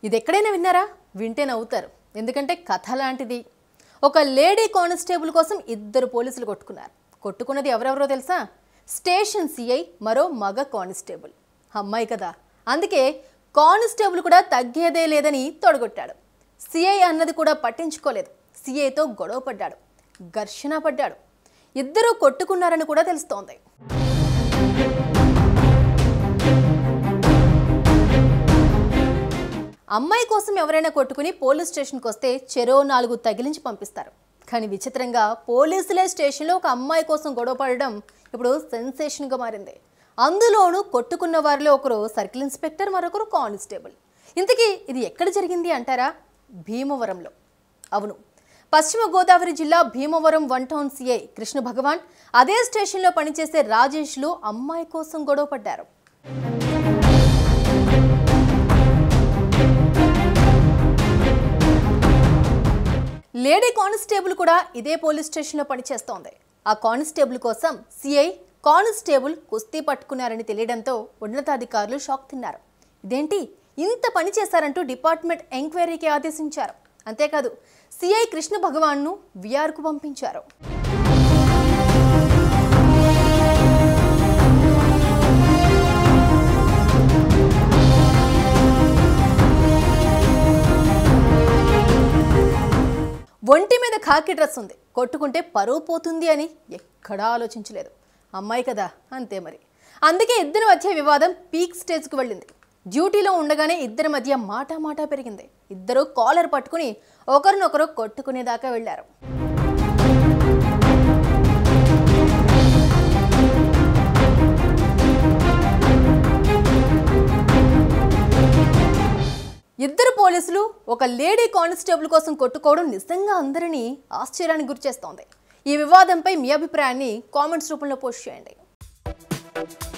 ఇది ఎక్కడైనా విన్నారా వింటే నవ్వుతారు ఎందుకంటే కథ లాంటిది ఒక లేడీ కానిస్టేబుల్ కోసం ఇద్దరు పోలీసులు కొట్టుకున్నారు కొట్టుకున్నది ఎవరెవరో తెలుసా స్టేషన్ సిఐ మరో మగ కానిస్టేబుల్ అమ్మాయి కదా అందుకే కానిస్టేబుల్ కూడా తగ్గేదే లేదని తొడగొట్టాడు సిఐ అన్నది కూడా పట్టించుకోలేదు సిఐతో గొడవ పడ్డాడు ఘర్షణ పడ్డాడు ఇద్దరూ కొట్టుకున్నారని కూడా తెలుస్తోంది అమ్మాయి కోసం ఎవరైనా కొట్టుకుని పోలీస్ స్టేషన్కి వస్తే చెరో నాలుగు తగిలించి పంపిస్తారు కానీ విచిత్రంగా పోలీసులే స్టేషన్లో ఒక అమ్మాయి కోసం గొడవ పడడం ఇప్పుడు సెన్సేషన్గా మారింది అందులోనూ కొట్టుకున్న వారిలో ఒకరు సర్కిల్ ఇన్స్పెక్టర్ మరొకరు కానిస్టేబుల్ ఇంతకీ ఇది ఎక్కడ జరిగింది అంటారా భీమవరంలో అవును పశ్చిమ గోదావరి జిల్లా Bhimavaram one town CI Krishna Bhagavan అదే స్టేషన్లో పనిచేసే రాజేష్లు అమ్మాయి కోసం గొడవ పడ్డారు లేడీ కానిస్టేబుల్ కూడా ఇదే పోలీస్ స్టేషన్లో పనిచేస్తోంది ఆ కానిస్టేబుల్ కోసం సిఐ కానిస్టేబుల్ కుస్తీ పట్టుకున్నారని తెలియడంతో ఉన్నతాధికారులు షాక్ తిన్నారు ఇదేంటి ఇంత పని చేశారంటూ డిపార్ట్మెంట్ ఎంక్వైరీకి ఆదేశించారు అంతేకాదు సిఐ కృష్ణ భగవాన్ను విఆర్కు పంపించారు ఒంటి మీద ఖాకి డ్రెస్ ఉంది కొట్టుకుంటే పరువు పోతుంది అని ఎక్కడా ఆలోచించలేదు అమ్మాయి కదా అంతే మరి అందుకే ఇద్దరి మధ్య వివాదం పీక్ స్టేజ్కి వెళ్ళింది డ్యూటీలో ఉండగానే ఇద్దరి మధ్య మాటా మాటా పెరిగింది ఇద్దరు కాలర్ పట్టుకుని ఒకరినొకరు కొట్టుకునేదాకా వెళ్ళారు ఇద్దరు పోలీసులు ఒక లేడీ కానిస్టేబుల్ కోసం కొట్టుకోవడం నిజంగా అందరినీ ఆశ్చర్యానికి గురిచేస్తోంది ఈ వివాదంపై మీ అభిప్రాయాన్ని కామెంట్స్ రూపంలో పోస్ట్ చేయండి